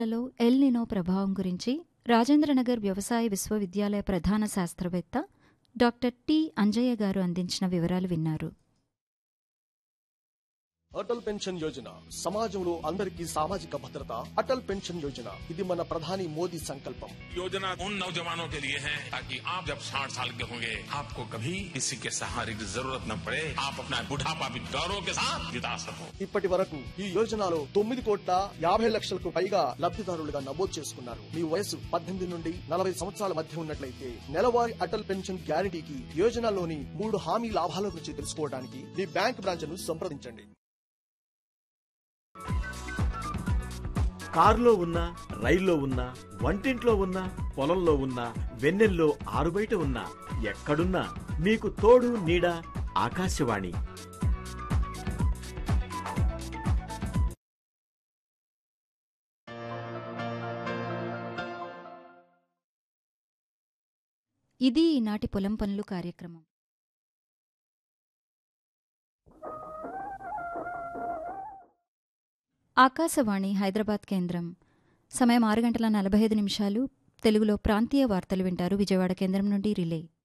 లలో El Nino ప్రభావం గురించి రాజేంద్రనగర్ వ్యవసాయ విశ్వవిద్యాలయ ప్రధాన శాస్త్రవేత్త డాక్టర్ టి అంజయ్య గారు అందించిన వివరాలు విన్నారు అటల్ పెన్షన్ యోజన సమాజంలో అందరికీ సామాజిక భద్రత అటల్ పెన్షన్ యోజన ఇది మన ప్రధాని మోదీ సంకల్పం योजना उन नौजवानों के लिए है ताकि आप जब साठ साल के होंगे आपको कभी किसी के सहारे की जरूरत न पड़े आप अपना बुढ़ापा भी गौरव के साथ बिता सको ఇప్పటి వరకు ఈ యోజనలో తొమ్మిది కోట్ల యాభై లక్షలకు పైగా లబ్ధిదారులుగా నమోదు చేసుకున్నారు మీ వయసు పద్దెనిమిది నుండి నలభై సంవత్సరాల మధ్య ఉన్నట్లయితే నెలవారీ అటల్ పెన్షన్ గ్యారంటీకి యోజనలోని మూడు హామీ లాభాల గురించి తెలుసుకోవడానికి మీ బ్యాంక్ బ్రాంచ్ ను సంప్రదించండి కారులో ఉన్నా రైల్లో ఉన్నా వంటింట్లో ఉన్నా పొలంలో ఉన్నా వెన్నెల్లో ఆరుబయట ఉన్నా ఎక్కడున్నా మీకు తోడు నీడ ఆకాశవాణి ఇది ఈనాటి పొలం పనులు కార్యక్రమం ఆకాశవాణి హైదరాబాద్ కేంద్రం సమయం ఆరు గంటల నలభై ఐదు నిమిషాలు తెలుగులో ప్రాంతీయ వార్తలు వింటారు విజయవాడ కేంద్రం నుండి రిలే